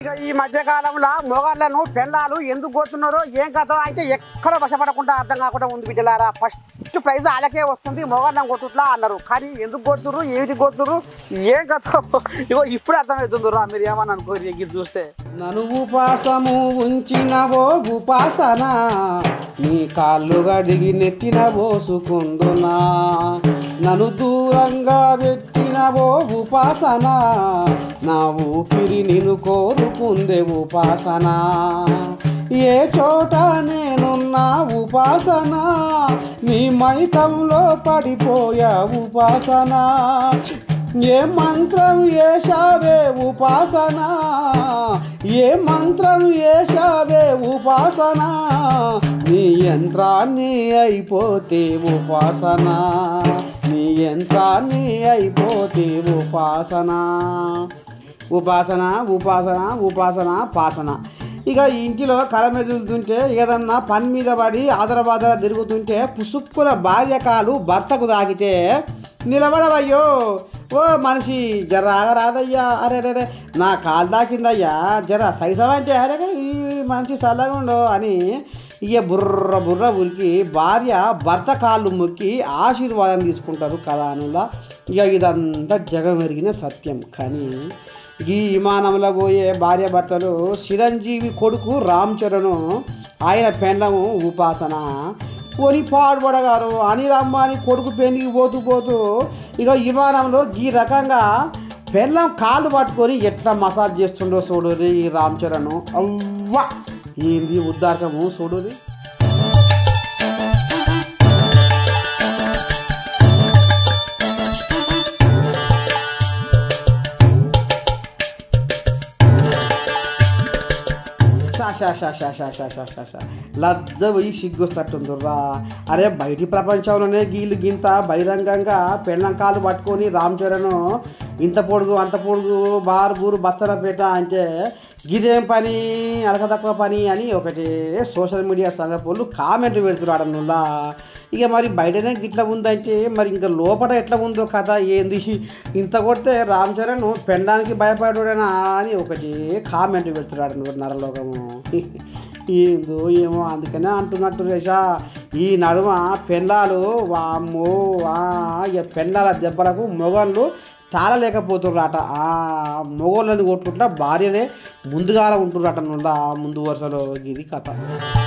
ఇక ఈ మధ్య కాలంలో మొగాళ్ళను పెళ్ళాలు ఎందుకు కొడుతున్నారో ఏం కథ అయితే ఎక్కడ వశపడకుండా అర్థం కాకుండా ఉంది బిడ్డలారా ఫస్ట్ ప్రైజ్ వాళ్ళకే వస్తుంది మొగాళ్ళని కొట్టుట్లా అన్నారు కానీ ఎందుకు కొడుతురు ఏమిటి కొడుతురు ఏం కథ ఇగో ఇప్పుడు అర్థమవుతుంది రా మీరు ఏమని అనుకోరు ఇది చూస్తే నను ఉపాసము ఉంచినవో ఉపాసన నీ కాళ్ళు గడిగి నెత్తిన పోసుకుందునా నన్ను దూరంగా పెట్టినవో ఉపాసన నా ఊపిరి నిన్ను కోరుకుందే ఉపాసన ఏ చోట నేనున్నా ఉపాసన నీ మైకంలో పడిపోయా ఉపాసన ఏ మంత్రం వేశావే ఉపాసన ఏ మంత్రం వేశావే ఉపాసన నీ యంత్రాన్ని అయిపోతే ఉపాసన నీ యంత్రాన్ని అయిపోతే ఉపాసన ఉపాసన ఉపాసన ఉపాసన పాసన ఇక ఈ ఇంటిలో కళ మెదులుతుంటే ఏదన్నా పని మీద పడి ఆదరబాదర తిరుగుతుంటే పుసుక్కుల భార్య కాలు భర్తకు తాకితే నిలబడవయ్యో ఓ మనిషి జర ఆగరాదయ్యా అరే అరే అరే నా కాలు దాకిందయ్యా జర సైసమంటే అరే ఈ మనిషి చల్లగా ఉండో అని ఇక బుర్ర బుర్ర ఉరికి భార్య భర్త కాళ్ళు మొక్కి ఆశీర్వాదం తీసుకుంటారు కథానులా ఇక ఇదంతా జగమెరిగిన సత్యం కానీ ఈ విమానంలో పోయే భార్య భర్తలు చిరంజీవి కొడుకు రామ్ చరణ్ ఆయన పెండము ఉపాసన కొని పాడుపడగారు అనిల్ అంబానీ కొడుకు పెళ్లికి పోతూ పోతూ ఇక విమానంలో ఈ రకంగా పెళ్ళం కాళ్ళు పట్టుకొని ఎట్లా మసాజ్ చేస్తుండో చూడురి ఈ రామ్ చరణ్ అవ్వా ఏంది ఉద్దారకము చూడురి షా షా షా షా షా షా షా షా షా లజ్జ పోయి సిగ్గొస్తట్టుందిర్రా అరే బయటి ప్రపంచంలోనే గీళ్ళు గింత బహిరంగంగా పెళ్ళం కాలు పట్టుకొని రామ్ చరణ్ ఇంత పొడుగు అంత పొడుగు బారు బూరు బచ్చలపేట అంటే గిదేం పని అలక తక్కువ పని అని ఒకటి సోషల్ మీడియా సంగపోళ్ళు కామెంట్లు పెడుతున్నాడు నుల్లా ఇక మరి బయటనే గిట్లా ఉందంటే మరి ఇంకా లోపల ఎట్లా ఉందో కథ ఏంది ఇంత కొడితే రామ్ చరణ్ పెళ్ళడానికి భయపడుడేనా అని ఒకటి కామెంట్ పెడుతున్నాడు నువ్వు నరలోకము ఏందో ఏమో అందుకనే అంటున్నట్టు రేషా ఈ నడుమ పెళ్ళాలు వామ్మో వా ఇక పెళ్ళాల దెబ్బలకు మొగళ్ళు తాళలేకపోతుర్రట ఆ మొగోళ్ళని కొట్టుకుంటా భార్యనే ముందుగాల ఉంటుర్రట నుండా ముందు వరుసలో ఇది కథ